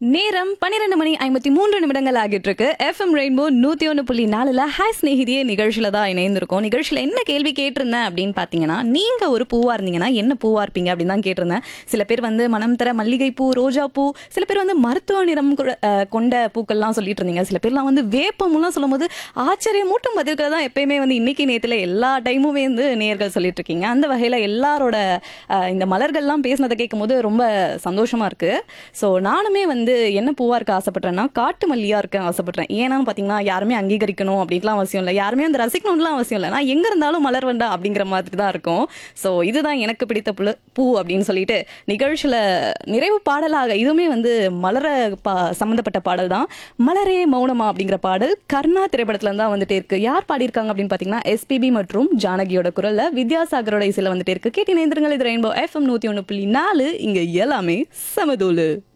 நேரம் பன்னிரெண்டு மணி ஐம்பத்தி மூன்று நிமிடங்கள் ஆகிட்டு இருக்கு எஃப்எம் ரெயின்போ நூத்தி ஒன்று புள்ளி நாலுல ஹாய் ஸ்நேகிதியே நிகழ்ச்சியில தான் இணைந்திருக்கோம் நிகழ்ச்சியில என்ன கேள்வி கேட்டிருந்தேன் அப்படின்னு பாத்தீங்கன்னா நீங்க ஒரு பூவா இருந்தீங்கன்னா என்ன பூவா இருப்பீங்க அப்படின்னு தான் கேட்டிருந்தேன் சில பேர் வந்து மனம் தர மல்லிகை பூ ரோஜா பூ சில பேர் வந்து மருத்துவ நிறம் கூட- அஹ், கொண்ட பூக்கள்லாம் சொல்லிட்டு இருந்தீங்க சில பேர்லாம் வந்து வேப்பம்லாம் சொல்லும்போது ஆச்சரியமூட்டும் பதில்கள் தான் எப்பயுமே வந்து இன்னைக்கு நேத்துல எல்லா டைமுமே வந்து நேர்கள் சொல்லிட்டு இருக்கீங்க அந்த வகையில எல்லாரோட அஹ், இந்த மலர்கள்லாம் பேசினதை கேட்கும்போது ரொம்ப சந்தோஷமா இருக்கு ஸோ நானுமே வந்து என்ன பூவா இருக்க ஆசைப்படுறேன்னா காட்டு மல்லியா இருக்க ஆசைப்படுறேன் ஏன்னா பாத்தீங்கன்னா யாருமே அங்கீகரிக்கணும் அப்படின்லாம் அவசியம் இல்லை யாருமே வந்து ரசிக்கணும்லாம் அவசியம் இல்லை நான் எங்க இருந்தாலும் மலர் வேண்டாம் அப்படிங்கிற மாதிரி தான் இருக்கும் ஸோ இதுதான் எனக்கு பிடித்த புல பூ அப்படின்னு சொல்லிட்டு நிகழ்ச்சியில நிறைவு பாடலாக இதுவுமே வந்து மலர பா சம்மந்தப்பட்ட பாடல் தான் மலரே மௌனமா அப்படிங்கிற பாடல் கர்ணா திரைப்படத்துல இருந்து தான் வந்துட்டே இருக்கு யார் பாடியிருக்காங்க அப்படின்னு பாத்தீங்கன்னா எஸ்பிபி மற்றும் ஜானகியோட குரல்ல வித்யாசாகரோட இசையில வந்துட்டே இருக்கு கேட்டு நேந்திரங்கள் இது ரெயின்போ எஃப்எம் நூத்தி ஒன்று புள்ளி நாலு இங்க எல்லாமே சமதூளு